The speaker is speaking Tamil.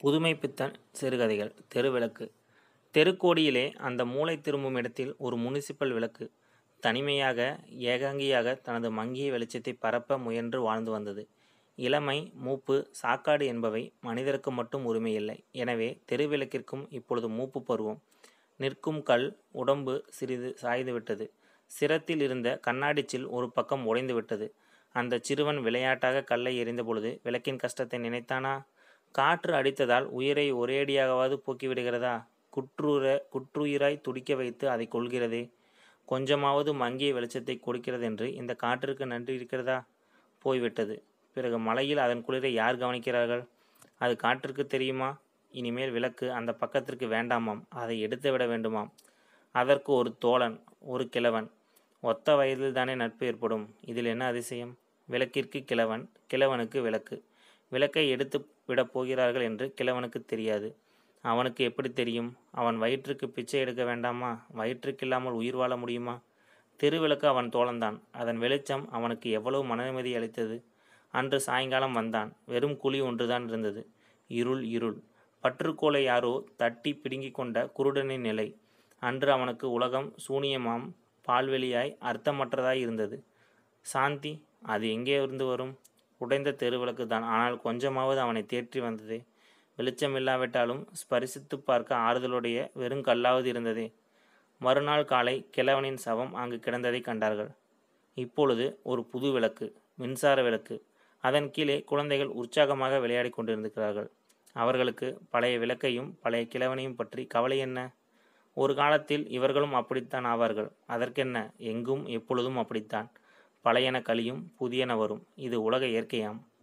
புதுமை பித்தன் சிறுகதைகள் தெருவிளக்கு தெருக்கோடியிலே அந்த மூலை திரும்பும் இடத்தில் ஒரு முனிசிபல் விளக்கு தனிமையாக ஏகாங்கியாக தனது மங்கிய வெளிச்சத்தை பரப்ப முயன்று வாழ்ந்து வந்தது இளமை மூப்பு சாக்காடு என்பவை மனிதருக்கு மட்டும் உரிமையில்லை எனவே தெருவிளக்கிற்கும் இப்பொழுது மூப்பு பருவம் நிற்கும் கல் உடம்பு சிறிது சாய்ந்து விட்டது சிரத்தில் இருந்த கண்ணாடிச்சில் ஒரு பக்கம் உடைந்து விட்டது அந்த சிறுவன் விளையாட்டாக கல்லை எறிந்த பொழுது விளக்கின் கஷ்டத்தை நினைத்தானா காற்று அடித்ததால் உயிரை ஒரேடியாகவாது போக்கிவிடுகிறதா குற்றுற குற்றுயிராய் துடிக்க வைத்து அதை கொள்கிறதே கொஞ்சமாவது மங்கிய வெளிச்சத்தை கொடுக்கிறதென்று இந்த காற்றிற்கு நன்றி இருக்கிறதா போய்விட்டது பிறகு மலையில் அதன் குளிரை யார் கவனிக்கிறார்கள் அது காற்றிற்கு தெரியுமா இனிமேல் விளக்கு அந்த பக்கத்திற்கு வேண்டாமாம் அதை எடுத்து விட வேண்டுமாம் அதற்கு ஒரு தோழன் ஒரு கிழவன் ஒத்த வயதில் தானே நட்பு ஏற்படும் இதில் என்ன அதிசயம் விளக்கிற்கு கிழவன் கிழவனுக்கு விளக்கு விளக்கை எடுத்து விடப் போகிறார்கள் என்று கிழவனுக்கு தெரியாது அவனுக்கு எப்படி தெரியும் அவன் வயிற்றுக்கு பிச்சை எடுக்க வேண்டாமா வயிற்றுக்கில்லாமல் உயிர் வாழ முடியுமா தெருவிளக்கு அவன் தோழன்தான் அதன் வெளிச்சம் அவனுக்கு எவ்வளவு மனநிம்மதி அளித்தது அன்று சாயங்காலம் வந்தான் வெறும் குழி ஒன்றுதான் இருந்தது இருள் இருள் பற்றுக்கோலை யாரோ தட்டி பிடுங்கிக் கொண்ட குருடனின் நிலை அன்று அவனுக்கு உலகம் சூனியமாம் பால்வெளியாய் அர்த்தமற்றதாய் இருந்தது சாந்தி அது எங்கே இருந்து வரும் உடைந்த தெருவிளக்கு தான் ஆனால் கொஞ்சமாவது அவனை தேற்றி வந்ததே வெளிச்சம் இல்லாவிட்டாலும் ஸ்பரிசித்து பார்க்க ஆறுதலுடைய வெறும் கல்லாவது இருந்ததே மறுநாள் காலை கிழவனின் சவம் அங்கு கிடந்ததை கண்டார்கள் இப்பொழுது ஒரு புது விளக்கு மின்சார விளக்கு அதன் கீழே குழந்தைகள் உற்சாகமாக விளையாடி கொண்டிருக்கிறார்கள் அவர்களுக்கு பழைய விளக்கையும் பழைய கிழவனையும் பற்றி கவலை என்ன ஒரு காலத்தில் இவர்களும் அப்படித்தான் ஆவார்கள் அதற்கென்ன எங்கும் எப்பொழுதும் அப்படித்தான் பழையன கழியும் புதியன வரும் இது உலக இயற்கையாம்